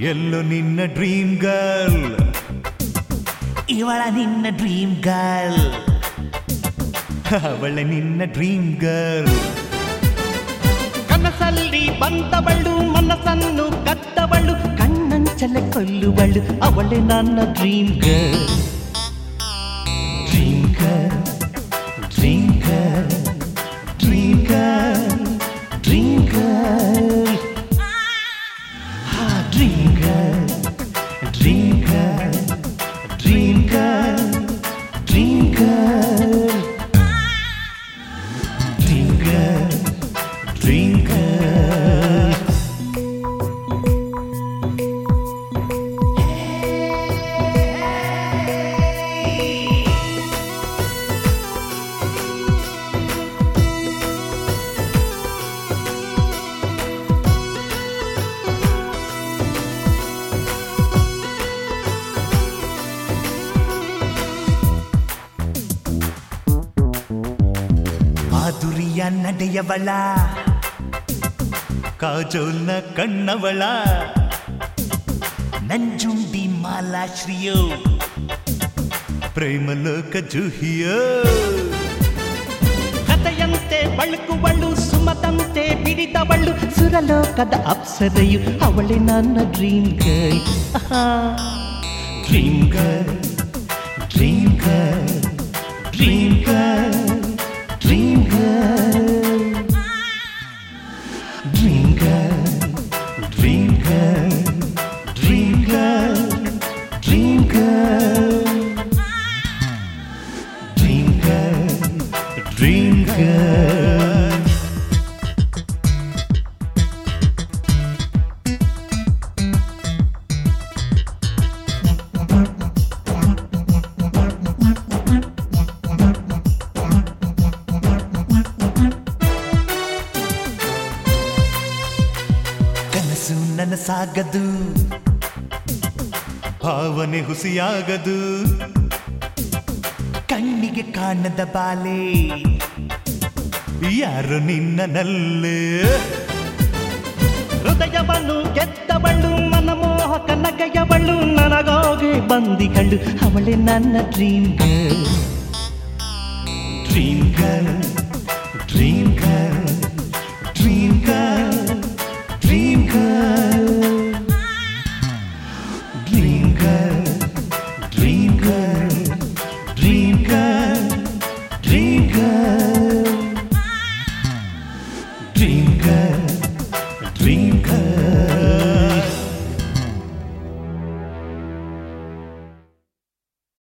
ಎಲ್ಲೋ ನಿನ್ನ dream girl ಇವಳ ನಿನ್ನ ಡ್ರೀಮ್ ಗರ್ಲ್ ಅವಳ ನಿನ್ನ ಡ್ರೀಮ್ ಗರ್ಲ್ ಕನಸಲ್ಲಿ ಬಂದವಳು ಮನಸ್ಸನ್ನು ಕದ್ದವಳು ಕಣ್ಣಂಚಲೆ ಕೊಲ್ಲುವಳು ಅವಳೆ ನನ್ನ dream girl dream girl dream girl dream girl dream girl dream girl dream girl dream girl dream girl dream girl dream girl ಮಾಧುರಿಯ ನಡೆಯವಳ ಕಾಜೋಲ್ನ ಕಣ್ಣವಳ ನಂಜುಂಡಿ ಮಾಲಾಶ್ರಿಯೋ ಪ್ರೇಮಲೋಕ ಜುಹಿಯೋ ಕಥೆಯಂತೆ ಬಳುಕುವಳು ಸುಮದಂತೆ ಬಿಡಿದವಳು ಸುರಲೋಕದ ಅಪ್ಸರೆಯು ಅವಳೆ ನನ್ನ dream girl dream girl dream girl dream girl dream girl dream girl dream girl dream girl dream girl dream girl dream girl ಕನಸು ನನಸಾಗದು ಭಾವನೆ ಹುಸಿಯಾಗದು ಕಣ್ಣಿಗೆ ಕಾಣದ ಬಾಲೆ ಯಾರು ನಿನ್ನನಲ್ಲೇ ಹೃದಯವನ್ನು ಗೆದ್ದವಳು ಮನಮೋಹಕ ನಗೆಯವಳು ನನಗಾಗಿ ಬಂದಿಗಳು ಅವಳೆ ನನ್ನ dream girl dream girl dream girl dream girl dream girl dream girl dream girl dream girl dream girl dream girl dream girl